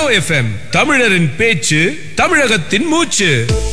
FM தமிழரின் பேச்சு தமிழகத்தின் மூச்சு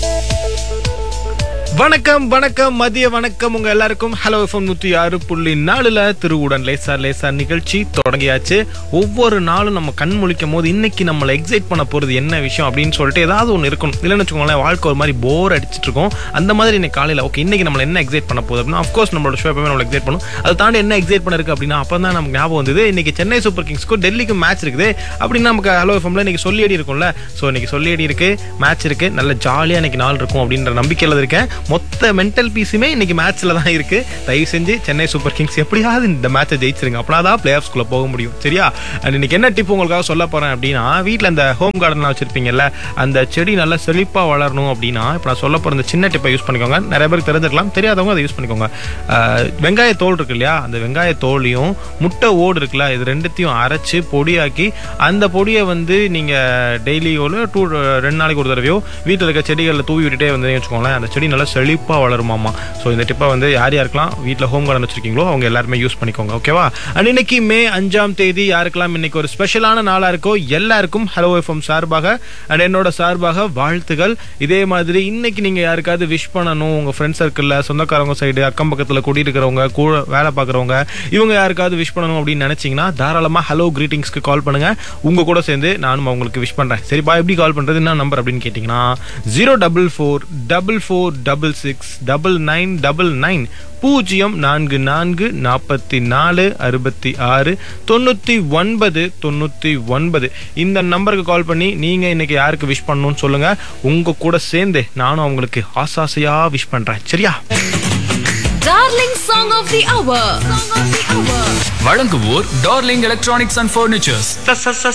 வணக்கம் வணக்கம் மதிய வணக்கம் உங்க எல்லாருக்கும் ஹலோ எஃப்எம் நூத்தி ஆறு புள்ளி நாலுல திருவுடன் லேசா லேசா நிகழ்ச்சி தொடங்கியாச்சு ஒவ்வொரு நாளும் நம்ம கண் முழிக்கும் போது இன்னைக்கு நம்மளை எக்ஸைட் பண்ண போறது என்ன விஷயம் அப்படின்னு சொல்லிட்டு ஏதாவது ஒன்று இருக்கணும் இல்லைன்னு வச்சுக்கோங்களேன் வாழ்க்கை ஒரு மாதிரி போர் அடிச்சிட்டு இருக்கும் அந்த மாதிரி இன்னைக்கு காலையில ஓகே இன்னைக்கு நம்மள என்ன எக்ஸைட் பண்ண போகுது அப்படின்னா அஃப்கோர்ஸ் நம்மளோட ஷோ எப்பவுமே நம்மளை எக்ஸைட் பண்ணும் அதை தாண்டி என்ன எக்ஸைட் பண்ண இருக்கு அப்படின்னா அப்போ தான் நமக்கு ஞாபகம் வந்தது இன்னைக்கு சென்னை சூப்பர் கிங்ஸ்க்கும் டெல்லிக்கும் மேட்ச் இருக்குது அப்படின்னு நமக்கு ஹலோ எஃப்எம்ல இன்னைக்கு சொல்லியடி இருக்கும்ல ஸோ இன்னைக்கு சொல்லியடி இருக்கு மேட்ச் இருக்கு நல்ல ஜாலியாக இன்னைக்கு நாள் இருக்கும் அப்படின்ற நம்பிக்கையில் இருக்கேன் மொத்த மென்டல் பீஸுமே இன்னைக்கு மேட்ச்ல தான் இருக்கு தயவு செஞ்சு சென்னை சூப்பர் கிங்ஸ் எப்படியாவது இந்த மேட்சை ஜெயிச்சிருங்க அப்படின்னா தான் பிளே ஆஃப்ஸ்குள்ள போக முடியும் சரியா அண்ட் இன்னைக்கு என்ன டிப் உங்களுக்காக சொல்ல போறேன் அப்படின்னா வீட்டில் அந்த ஹோம் கார்டன்லாம் வச்சிருப்பீங்கல்ல அந்த செடி நல்லா செழிப்பா வளரணும் அப்படின்னா இப்போ நான் சொல்ல போற இந்த சின்ன டிப்பை யூஸ் பண்ணிக்கோங்க நிறைய பேருக்கு தெரிஞ்சிருக்கலாம் தெரியாதவங்க அதை யூஸ் பண்ணிக்கோங்க அஹ், வெங்காய தோல் இருக்கு இல்லையா அந்த வெங்காய தோலையும் முட்டை ஓடு இருக்குல்ல இது ரெண்டுத்தையும் அரைச்சு பொடியாக்கி அந்த பொடியை வந்து நீங்க டெய்லியோல டூ ரெண்டு நாளைக்கு ஒரு தடவையோ வீட்டில் இருக்க செடிகளில் தூவி விட்டுட்டே வந்து வச்சுக்கோங்களேன் அந்த செடி நல்லா செழிப்பாக வளருமாமா ஸோ இந்த டிப்பை வந்து யார் யாருக்கெல்லாம் வீட்டில் ஹோம் கார்டன் வச்சிருக்கீங்களோ அவங்க எல்லாருமே யூஸ் பண்ணிக்கோங்க ஓகேவா அண்ட் இன்னைக்கு மே அஞ்சாம் தேதி யாருக்கெல்லாம் இன்னைக்கு ஒரு ஸ்பெஷலான நாளாக இருக்கோ எல்லாருக்கும் ஹலோ எஃப்எம் சார்பாக அண்ட் என்னோட சார்பாக வாழ்த்துகள் இதே மாதிரி இன்னைக்கு நீங்க யாருக்காவது விஷ் பண்ணணும் உங்க ஃப்ரெண்ட் சர்க்கிளில் சொந்தக்காரவங்க சைடு அக்கம் பக்கத்தில் குடியிருக்கிறவங்க கூட வேலை பார்க்குறவங்க இவங்க யாருக்காவது விஷ் பண்ணணும் அப்படின்னு நினைச்சீங்கன்னா தாராளமா ஹலோ கிரீட்டிங்ஸ்க்கு கால் பண்ணுங்க உங்க கூட சேர்ந்து நானும் அவங்களுக்கு விஷ் பண்றேன் சரிப்பா எப்படி கால் பண்றது என்ன நம்பர் அப்படின்னு கேட்டிங்கன்னா zero double four double four double six double nine double nine பூஜ்ஜியம் நான்கு நான்கு நாற்பத்தி நாலு அறுபத்தி ஆறு தொண்ணூற்றி ஒன்பது தொண்ணூற்றி ஒன்பது இந்த நம்பருக்கு கால் பண்ணி நீங்கள் இன்னைக்கு யாருக்கு விஷ் பண்ணணும்னு சொல்லுங்க உங்க கூட சேர்ந்து நானும் அவங்களுக்கு ஆசாசையா விஷ் பண்றேன் சரியா Darling Song of the Hour. Song of the Hour. வழங்குவோர் டார்லிங் எலக்ட்ரானிக்ஸ் அண்ட் ஃபர்னிச்சர்ஸ்